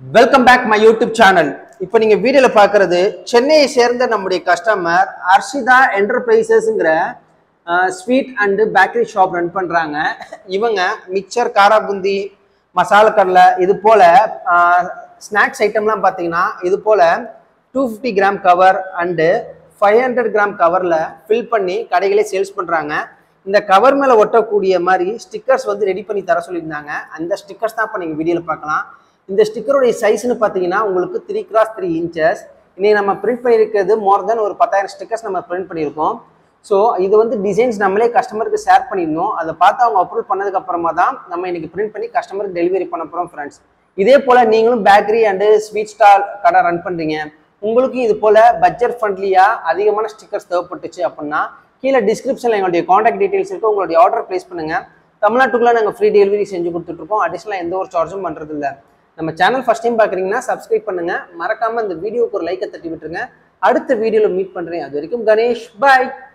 welcome back my YouTube channel இப்போ நீங்க வீடியோல பார்க்கறது சென்னையை சேர்ந்த நம்முடைய கஸ்டமர் அர்ஷிதா என்டர்பிரைசஸ்ங்கிற sweet and bakery shop run பண்றாங்க இவங்க மிக்சர் காராபுந்தி மசாலா கடலை இது போல ஸ்நாக்ஸ் ஐட்டம்லாம் பார்த்தீங்கன்னா இது போல two fifty gram cover and five hundred gram கவரில் ஃபில் பண்ணி கடைகளே சேல்ஸ் பண்ணுறாங்க இந்த கவர் மேலே ஒட்டக்கூடிய மாதிரி ஸ்டிக்கர்ஸ் வந்து ரெடி பண்ணி தர சொல்லியிருந்தாங்க அந்த ஸ்டிக்கர்ஸ் தான் இப்போ நீங்கள் வீடியோவில் பார்க்கலாம் இந்த ஸ்டிக்கருடைய சைஸ்னு பார்த்தீங்கன்னா உங்களுக்கு த்ரீ கிராஸ் த்ரீ இன்ச்சஸ் இன்னைக்கு நம்ம பிரிண்ட் பண்ணியிருக்கிறது மோர் தென் ஒரு பத்தாயிரம் ஸ்டிக்கர்ஸ் நம்ம பிரிண்ட் பண்ணியிருக்கோம் ஸோ இது வந்து டிசைன்ஸ் நம்மளே கஸ்டமருக்கு ஷேர் பண்ணியிருந்தோம் அதை பார்த்து அவங்க அப்ரூவ் பண்ணதுக்கு அப்புறமா தான் நம்ம இன்னைக்கு பிரிண்ட் பண்ணி கஸ்டமருக்கு டெலிவரி பண்ண போகிறோம் ஃப்ரெண்ட்ஸ் இதே போல் நீங்களும் பேக்கரி அண்டு ஸ்வீட் ஸ்டால் கடை ரன் பண்ணுறீங்க உங்களுக்கு இது போல் பட்ஜெட் ஃப்ரெண்ட்லியாக அதிகமான ஸ்டிக்கர்ஸ் தேவைப்பட்டுச்சு அப்படின்னா கீழே டிஸ்கிரிப்ஷனில் எங்களுடைய காண்டாக்ட் டீட்டெயில்ஸ் இருக்குது உங்களுடைய ஆர்டர் ப்ளேஸ் பண்ணுங்கள் தமிழ்நாட்டுக்குள்ளே நாங்கள் ஃப்ரீ டெலிவரி செஞ்சு கொடுத்துட்ருக்கோம் அடிஷ்னலாக எந்த ஒரு சார்ஜும் பண்ணுறது இல்லை நம்ம சேனல் ஃபஸ்ட் டைம் பார்க்குறீங்கன்னா சப்ஸ்கிரைப் பண்ணுங்கள் மறக்காமல் இந்த வீடியோக்கு ஒரு லைக்கை தட்டி விட்டுருங்க அடுத்த வீடியோவில் மீட் பண்ணுறேன் அது வரைக்கும் கணேஷ் பாய்